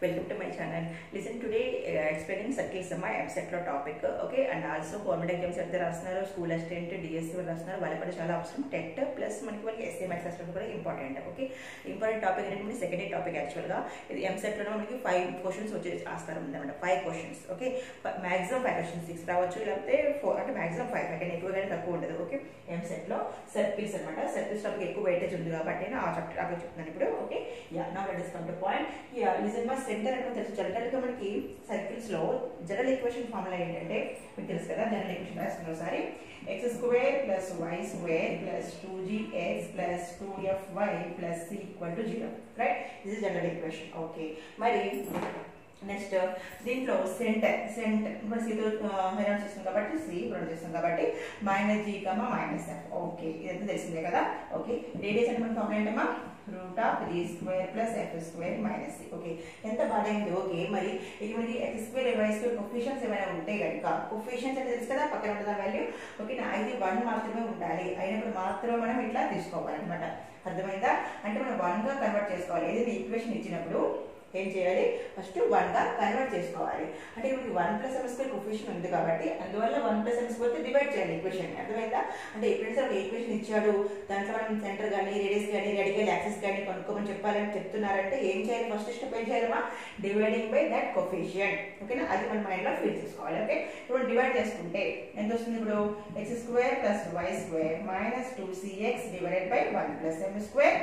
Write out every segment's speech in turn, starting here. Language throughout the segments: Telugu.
Welcome to my channel. Listen today uh, explaining circles my MSET లో topic okay and also government exams అయితే రాస్తున్నారు స్కూల్ అసిస్టెంట్ డిఎస్సీ వాళ్ళు రాస్తున్నారు వాళ్ళకి కూడా చాలా అవసరం టెట్ ప్లస్ మనకి వాళ్ళకి ఎస్ఏ మ్యాథ్స్ అసిస్టెంట్ కూడా ఇంపార్టెంట్ ఓకే ఇంపార్టెంట్ టాపిక్ ఏంటంటే సెకండ్ టాపిక్ యాక్చువల్గా ఇది ఎంసెట్ లో మనకి ఫైవ్ క్వశ్చన్స్ వచ్చి రాస్తారు అనమాట five questions okay maximum five questions six రావచ్చు లేకపోతే ఫోర్ అంటే మాక్సిమం ఫైవ్ కానీ ఎక్కువ కానీ తక్కువ ఉండదు ఓకే ఎంసెట్ లో సర్కిల్స్ అనమాట సర్కిల్స్ టాపిక్ ఎక్కువ వెయిటేజ్ ఉంది కాబట్టి నేను ఆ చాప్టర్ టాపిక్ చెప్తున్నాను ఇప్పుడు ఓకే యా నా let come to point yeah listen మా సెంటర్ అంటే తెలుసు జనరల్ గా మనకి సర్కిల్స్ లో జనరల్ ఈక్వేషన్ ఫార్ములా ఏంటంటే మీకు తెలుసు కదా జనరల్ ఈక్వేషన్ రాసుకున్న ఒకసారి x square plus y square plus two g x plus two f y plus c equal to zero right this is general equation okay మరి నెక్స్ట్ దీంట్లో సెంటర్ సెంటర్ ఇప్పుడు సితో హైరాన్ చేస్తుంది కాబట్టి సి ప్రొడక్ట్ చేస్తుంది కాబట్టి minus g comma minus f okay ఇదంతా తెలిసిందే కదా ఓకే రేడియస్ అంటే మన ఫార్ములా ఏంటమ్మా root of three square plus f square minus c okay ఎంత బాగా అయింది ఓకే మరి ఇది మనకి x square y square coefficients ఏమైనా ఉంటే కనుక కొఫిషియన్స్ అంటే తెలుసు కదా పక్కన ఉంటుంది వాల్యూ ఓకే నా ఇది వన్ మాత్రమే ఉండాలి అయినప్పుడు మాత్రమే మనం ఇట్లా తీసుకోవాలన్నమాట అర్థమైందా అంటే మనం వన్ గా కన్వర్ట్ చేసుకోవాలి ఏదైనా ఈక్వేషన్ ఇచ్చినప్పుడు ఏం చేయాలి ఫస్ట్ వన్ గా కన్వర్ట్ చేసుకోవాలి అంటే ఇప్పుడు one plus m square coefficient ఉంది కాబట్టి అందువల్ల one plus m square divide చేయాలి ఈక్వేషన్ అర్థమైందా అంటే ఎప్పుడైతే ఒక ఈక్వేషన్ ఇచ్చాడు దాంట్లో మనం సెంటర్ కానీ రేడియస్ కానీ రెడికల్ యాక్సెస్ కానీ కొనుక్కోమని చెప్పాలని చెప్తున్నారంటే ఏం చేయాలి ఫస్ట్ స్టెప్ ఏం చేయాలమ్మా డివైడింగ్ బై దట్ కొఫిషియంట్ ఓకేనా అది మన మైండ్ లో ఫీల్ చేసుకోవాలి ఓకే ఇప్పుడు డివైడ్ చేసుకుంటే ఎంత వస్తుంది ఇప్పుడు x square plus y square minus two c x divided by one plus m square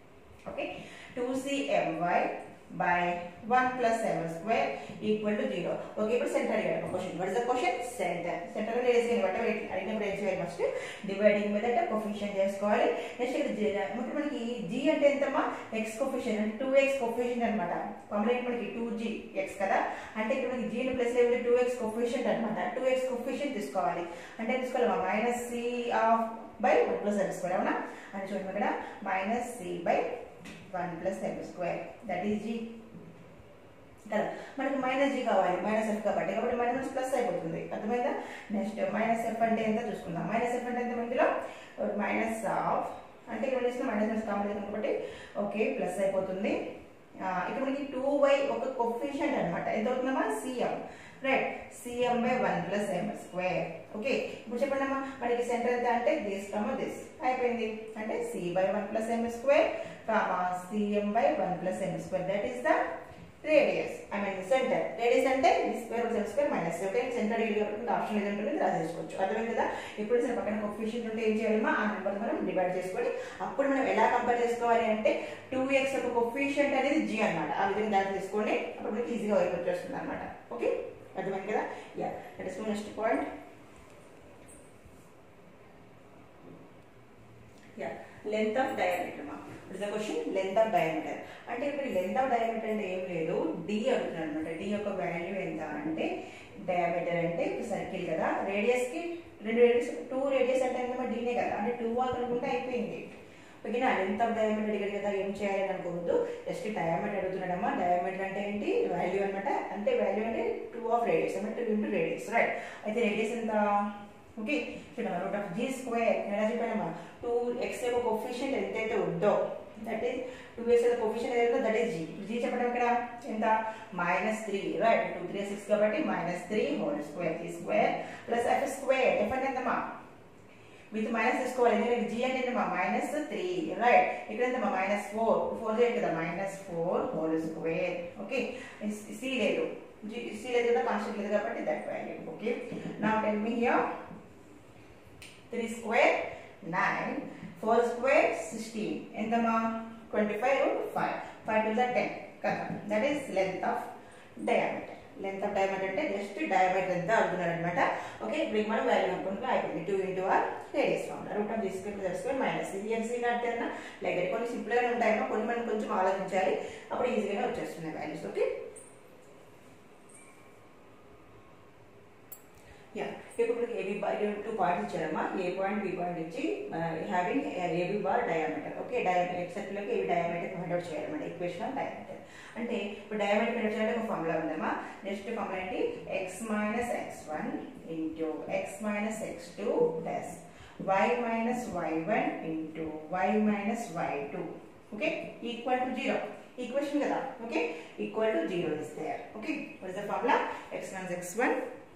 okay two c m y by 1 plus m square equal to 0. Okay, ఇప్పుడు center అడిగాడు question what is the question centre centre లో రేస్ వాట్ ఎవర్ అడిగినప్పుడు ఏం చేయాలి ఫస్ట్ డివైడింగ్ మీద కోఫిషియన్ చేసుకోవాలి నెక్స్ట్ ఇక్కడ మనకి మనకి g అంటే ఎంతమ్మా x కోఫిషియన్ అంటే 2x కోఫిషియన్ అన్నమాట కాంప్లీట్ మనకి 2g x కదా అంటే ఇక్కడ మనకి g ని ప్లస్ లో 2x కోఫిషియన్ అన్నమాట 2x కోఫిషియన్ తీసుకోవాలి అంటే తీసుకోవాలి minus c of by 1 plus m square అవునా అంటే చూడండి ఇక్కడ minus c by 1 plus m square that is g కదా మనకి మైనస్ జీ కావాలి మైనస్ ఎఫ్ కాబట్టి కాబట్టి మైనస్ ప్లస్ అయిపోతుంది అర్థమైందా నెక్స్ట్ మైనస్ ఎఫ్ అంటే ఎంత చూసుకుందాం మైనస్ ఎఫ్ అంటే ఎంత మనకిలో మైనస్ ఆఫ్ అంటే ఇక్కడ చేసిన మైనస్ మైనస్ కాంప్లీట్ కాబట్టి ఓకే ప్లస్ అయిపోతుంది ఇక్కడ మనకి టూ వై ఒక కొఫిషియంట్ అనమాట ఎంత అవుతుందమ్మా c m right c m by one plus m square okay ఇప్పుడు చెప్పండి అమ్మా మనకి సెంటర్ ఎంత అంటే దిస్ కమా దిస్ అయిపోయింది అంటే c by one plus m square comma c m by one plus m square that is the radius I mean centre radius అంటే స్క్వేర్ సెల్ square minus okay centre option ఏదంటే రాసేసుకోవచ్చు అర్థమైంది కదా ఇప్పుడు సరే పక్కన కొఫిషియంట్ ఉంటే ఏం చేయాలమ్మా ఆ నెంబర్ మనం డివైడ్ చేసుకొని అప్పుడు మనం ఎలా కంపేర్ చేసుకోవాలి అంటే టూ ఎక్స్ ఒక కొఫిషియంట్ అనేది జీ అనమాట ఆ విధంగా దాన్ని తీసుకొని అప్పుడు మనకి ఈజీగా వచ్చేస్తుంది అనమాట ఓకే అర్థమైంది కదా yeah that is next point yeah length of diameter మా it's the question length of diameter అంటే ఇప్పుడు లెంత్ ఆఫ్ డయామీటర్ అంటే ఏం లేదు డి అడుగుతున్నాడు అనమాట డి యొక్క వాల్యూ ఎంత అంటే డయామీటర్ అంటే సర్కిల్ కదా రేడియస్ కి రెండు రేడియస్ టూ రేడియస్ అంటే ఎంత డీనే కదా అంటే టూ వాక్ అనుకుంటే అయిపోయింది ఓకేనా లెంత్ ఆఫ్ డయామీటర్ అడిగాడు కదా ఏం చేయాలి అనుకోవద్దు జస్ట్ డయామీటర్ అడుగుతున్నాడమ్మా డయామీటర్ అంటే ఏంటి వాల్యూ అనమాట అంటే వాల్యూ అంటే టూ ఆఫ్ రేడియస్ అంటే టూ ఇంటూ రేడియస్ రైట్ అయితే రేడియస్ ఎంత ఓకే చూడమ్మా రూట్ ఆఫ్ జీ స్క్వేర్ ఎలా చెప్పానమ్మా టూ ఎక్స్ యొక్క కొఫిషియంట్ ఎంతైతే ఉందో దట్ ఈస్ టూ ఎక్స్ యొక్క కొఫిషియంట్ ఏదైతే దట్ ఈస్ జీ జీ చెప్పడం ఇక్కడ ఎంత minus three right two three six కాబట్టి minus three whole square g square plus f square f అంటే ఎంతమ్మా విత్ మైనస్ తీసుకోవాలి ఎందుకంటే జీ అంటే ఏంటమ్మా మైనస్ త్రీ రైట్ ఇక్కడ ఎంతమ్మా మైనస్ ఫోర్ ఫోర్ లేదు కదా minus four whole square okay c లేదు సి లేదు కదా కాన్స్టెంట్ లేదు కాబట్టి దట్ వాల్యూ ఓకే నా tell me here 3 square 9 4 square 16 ఎంతమా 25 root 5 5 to the 10 కదా that is length of diameter length of diameter అంటే జస్ట్ డయామీటర్ ఎంత అడుగుతున్నాడు అనమాట ఓకే ఇప్పుడు మనం వాల్యూ అనుకుంటే అయిపోయింది two into r radius formula root of తీసుకుని తెలుసుకొని మైనస్ సిఎన్సీ అంటే లైక్ కొన్ని సింపుల్గానే ఉంటాయమ్మా కొన్ని మనం కొంచెం ఆలోచించాలి అప్పుడు ఈజీగానే వచ్చేస్తున్నాయి వాల్యూస్ ఓకే యా ఇప్పుడు మనకి ఏబీ బార్ టూ పాయింట్స్ ఇచ్చారమ్మా ఏ పాయింట్ బి పాయింట్ ఇచ్చి having A B bar diameter okay diameter సర్కిల్లోకి ఏబీ డయామీటర్ ఫైండ్ అవుట్ చేయాలన్నమాట ఈక్వేషన్ ఆఫ్ డయామీటర్ అంటే ఇప్పుడు డయామీటర్ ఫైండ్ అవుట్ చేయాలంటే ఒక ఫార్ములా ఉందమ్మా నెక్స్ట్ ఫార్ములా ఏంటి x minus x one into x minus x two plus y minus y one into y minus y two okay equal to zero equation కదా okay equal to zero is there okay what is the formula x one x one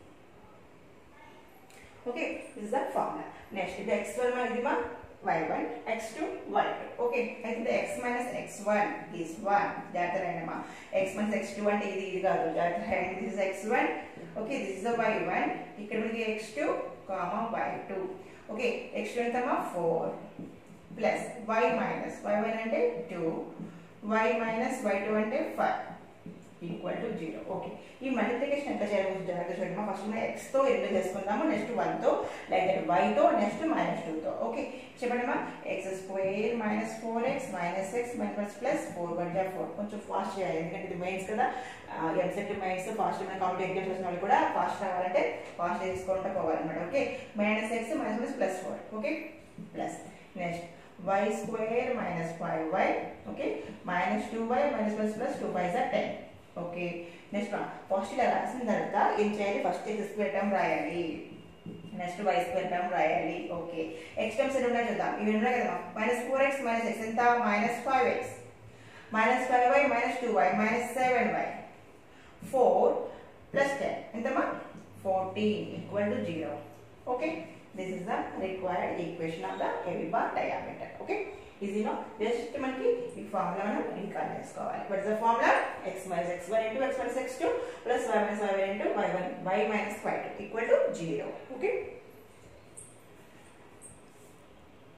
okay this the formula next ఇది ఎక్స్ వన్ ఇది మా y1 x2 y2 okay అయితే the x minus x1 is 1 జాగ్రత్త రండమ్మా x minus x2 అంటే ఇది ఇది కాదు జాగ్రత్త రండి this is x1 okay this is the y1 ఇక్కడ మనకి x2 comma y2 okay x2 ఎంతమ్మా 4 ప్లస్ y మైనస్ y1 అంటే 2 y మైనస్ y2 అంటే 5 ఈక్వల్ టు జీరో ఓకే ఈ మల్టిప్లికేషన్ ఎంత చేయాలి జాగ్రత్త చూడండి ఫస్ట్ మనం ఎక్స్ తో రెండు చేసుకుందాము నెక్స్ట్ వన్ తో లైక్ దట్ వై తో నెక్స్ట్ మైనస్ టూ తో ఓకే చెప్పండి x square minus four x minus x minus plus four one జా ఫోర్ కొంచెం ఫాస్ట్ చేయాలి ఎందుకంటే ఇది మెయిన్స్ కదా ఎంసెట్ మైన్స్ ఫాస్ట్ మన కౌంట్ ఎగ్జామ్స్ వచ్చిన వాళ్ళు కూడా ఫాస్ట్ రావాలంటే ఫాస్ట్ చేసుకుంటూ పోవాలన్నమాట okay minus x minus plus plus four okay plus next y square minus 5y okay minus 2y minus plus plus 2y is a 10 okay next first ఇలా రాసిన తర్వాత ఏం చేయాలి ఫస్ట్ ఎక్స్ స్క్వేర్ టర్మ్ రాయాలి నెక్స్ట్ వై స్క్వేర్ టర్మ్ రాయాలి ఓకే ఎక్స్ టర్మ్స్ ఎన్ని ఉన్నాయి చూద్దాం ఇవి ఉన్నాయి కదా minus four x minus x ఎంత minus five x minus five y minus two y minus seven y four plus ten ఎంతమ్మా fourteen equal to zero okay this is the required equation of the heavy bar diameter okay ఈజీనో just మనకి ఈ ఫార్ములా మనం రీకాల్ చేసుకోవాలి but the formula x minus x one into x minus x two plus y minus y one into y one y minus y two equal to zero okay